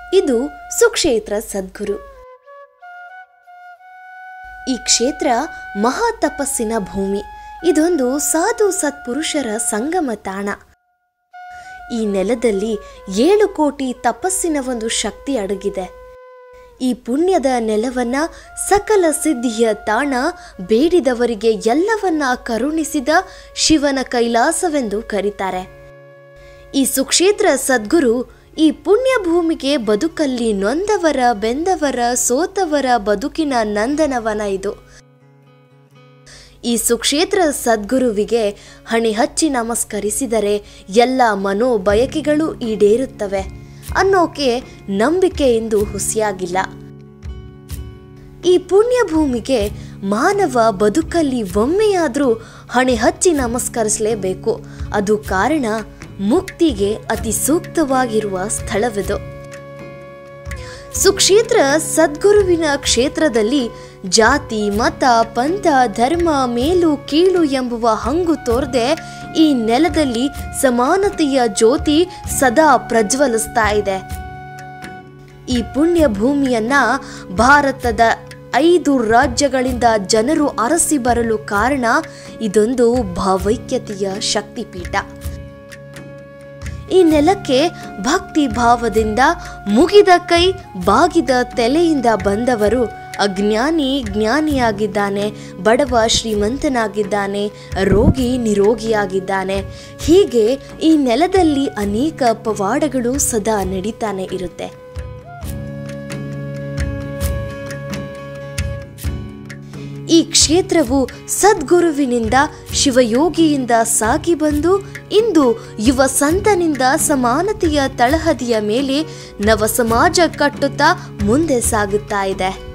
ಇದು ಸುಕ್ಷೇತ್ರ ಸದ್ಗುರು ಈ ಕ್ಷೇತ್ರ ಮಹಾ ತಪಸ್ಸಿನ ಭೂಮಿ ಇದೊಂದು ಸಾಧು ಸತ್ಪುರುಷರ ಸಂಗಮ ತಾಣ ಈ ನೆಲದಲ್ಲಿ ಏಳು ಕೋಟಿ ತಪಸ್ಸಿನ ಒಂದು ಶಕ್ತಿ ಅಡಗಿದೆ ಈ ಪುಣ್ಯದ ನೆಲವನ್ನ ಸಕಲ ಸಿದ್ಧಿಯ ತಾಣ ಬೇಡಿದವರಿಗೆ ಎಲ್ಲವನ್ನ ಕರುಣಿಸಿದ ಶಿವನ ಕೈಲಾಸವೆಂದು ಕರೀತಾರೆ ಈ ಸುಕ್ಷೇತ್ರ ಸದ್ಗುರು ಈ ಪುಣ್ಯ ಭೂಮಿಗೆ ಬದುಕಲ್ಲಿ ನೊಂದವರ ಬೆಂದವರ ಸೋತವರ ಬದುಕಿನ ನಂದನವನ ಇದು ಈ ಸುಕ್ಷೇತ್ರ ಸದ್ಗುರುವಿಗೆ ಹಣಿ ಹಚ್ಚಿ ನಮಸ್ಕರಿಸಿದರೆ ಎಲ್ಲ ಮನೋಬಯಕೆಗಳು ಈಡೇರುತ್ತವೆ ಅನ್ನೋಕೆ ನಂಬಿಕೆಯಿಂದ ಹುಸಿಯಾಗಿಲ್ಲ ಈ ಪುಣ್ಯ ಭೂಮಿಗೆ ಮಾನವ ಬದುಕಲ್ಲಿ ಒಮ್ಮೆಯಾದರೂ ಹಣೆ ಹಚ್ಚಿ ನಮಸ್ಕರಿಸಲೇಬೇಕು ಅದು ಕಾರಣ ಮುಕ್ತಿಗೆ ಅತಿ ಸೂಕ್ತವಾಗಿರುವ ಸ್ಥಳವಿದು ಸುಕ್ಷೇತ್ರ ಸದ್ಗುರುವಿನ ಕ್ಷೇತ್ರದಲ್ಲಿ ಜಾತಿ ಮತ ಪಂಥ ಧರ್ಮ ಮೇಲು ಕೀಳು ಎಂಬುವ ಹಂಗು ತೋರದೆ ಈ ನೆಲದಲ್ಲಿ ಸಮಾನತೆಯ ಜ್ಯೋತಿ ಸದಾ ಪ್ರಜ್ವಲಿಸ್ತಾ ಇದೆ ಈ ಪುಣ್ಯ ಭೂಮಿಯನ್ನ ಭಾರತದ ಐದು ರಾಜ್ಯಗಳಿಂದ ಜನರು ಅರಸಿ ಬರಲು ಕಾರಣ ಇದೊಂದು ಭಾವೈಕ್ಯತೆಯ ಶಕ್ತಿಪೀಠ ಈ ನೆಲಕ್ಕೆ ಭಕ್ತಿ ಭಾವದಿಂದ ಮುಗಿದ ಕೈ ಬಾಗಿದ ತಲೆಯಿಂದ ಬಂದವರು ಅಜ್ಞಾನಿ ಜ್ಞಾನಿಯಾಗಿದ್ದಾನೆ ಬಡವ ಶ್ರೀಮಂತನಾಗಿದ್ದಾನೆ ರೋಗಿ ನಿರೋಗಿಯಾಗಿದ್ದಾನೆ ಹೀಗೆ ಈ ನೆಲದಲ್ಲಿ ಅನೇಕ ಪವಾಡಗಳು ಸದಾ ನಡೀತಾನೆ ಇರುತ್ತೆ ಈ ಕ್ಷೇತ್ರವು ಸದ್ಗುರುವಿನಿಂದ ಶಿವಯೋಗಿಯಿಂದ ಸಾಗಿ ಬಂದು ಇಂದು ಯುವ ಸಂತನಿಂದ ಸಮಾನತೆಯ ತಳಹದಿಯ ಮೇಲೆ ನವ ಸಮಾಜ ಕಟ್ಟುತ್ತಾ ಮುಂದೆ ಸಾಗುತ್ತಾ ಇದೆ